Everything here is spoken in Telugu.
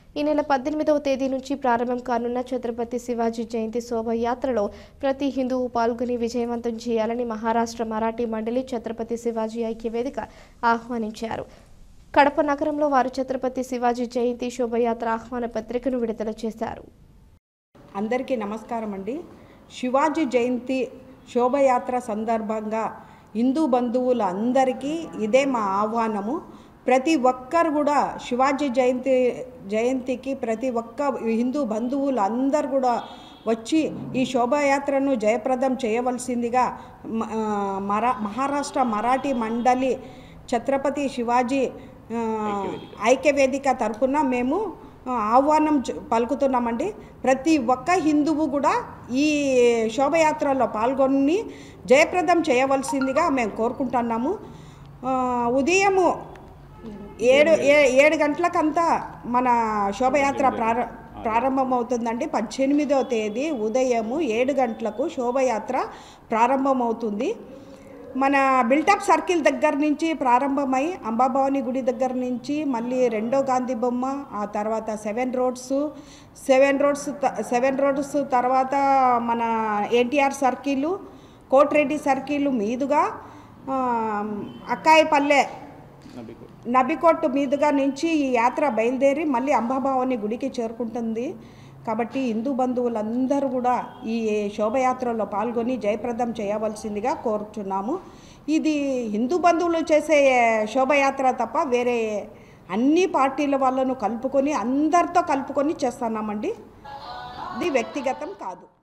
ఈ నెల పద్దెనిమిదవ తేదీ నుంచి ప్రారంభం కానున్న ఛత్రపతి శివాజీ జయంతి శోభయాత్రలో ప్రతి హిందువు పాల్గొని విజయవంతం చేయాలని మహారాష్ట్ర మరాఠీ మండలి ఛత్రపతి శివాజీ ఐక్యవేదిక ఆహ్వానించారు కడప నగరంలో వారు ఛత్రపతి శివాజీ జయంతి శోభయాత్ర ఆహ్వాన పత్రికను విడుదల చేశారు అందరికీ నమస్కారం అండి శివాజీ జయంతి శోభయాత్ర సందర్భంగా హిందూ బంధువులు అందరికీ ఇదే మా ఆహ్వానము ప్రతి ఒక్కరు కూడా శివాజీ జయంతి జయంతికి ప్రతి ఒక్క హిందూ బంధువులు అందరు కూడా వచ్చి ఈ శోభాయాత్రను జయప్రదం చేయవలసిందిగా మ- ఆ, మరా మహారాష్ట్ర మరాఠీ మండలి ఛత్రపతి శివాజీ ఆ, ఐక్యవేదిక తరపున మేము ఆ, ఆహ్వానం చ- పలుకుతున్నామండి ప్రతి ఒక్క హిందువు కూడా ఈ శోభయాత్రలో పాల్గొని జయప్రదం చేయవలసిందిగా మేము కోరుకుంటున్నాము ఆ, ఉదయము ఏడు ఏ- ఏడు గంటలకంతా మన శోభయాత్ర ప్రార ప్రారంభమవుతుందండి పద్దెనిమిదో తేదీ ఉదయము ఏడు గంటలకు శోభయాత్ర ప్రారంభమవుతుంది మన బిల్టప్ సర్కిల్ దగ్గర నుంచి ప్రారంభమై అంబాభవాని గుడి దగ్గర నుంచి మళ్ళీ రెండో గాంధీ బొమ్మ ఆ తర్వాత సెవెన్ రోడ్స్ సెవెన్ రోడ్స్ త- సెవెన్ రోడ్స్ తర్వాత మన ఎన్టీఆర్ సర్కిల్ కోటిరెడ్డి సర్కిల్ మీదుగా ఆ, అక్కాయిపల్లె నబికొట్టు మీదుగా నుంచి ఈ యాత్ర బయలుదేరి మళ్ళీ అంబాభవాని గుడికి చేరుకుంటుంది కాబట్టి హిందూ బంధువులందరూ కూడా ఈ శోభయాత్రలో పాల్గొని జయప్రదం చేయవలసిందిగా కోరుచున్నాము ఇది హిందూ బంధువులు చేసే శోభయాత్ర తప్ప వేరే అన్ని పార్టీల వాళ్ళను కలుపుకొని అందరితో కలుపుకొని చేస్తున్నామండి ఇది వ్యక్తిగతం కాదు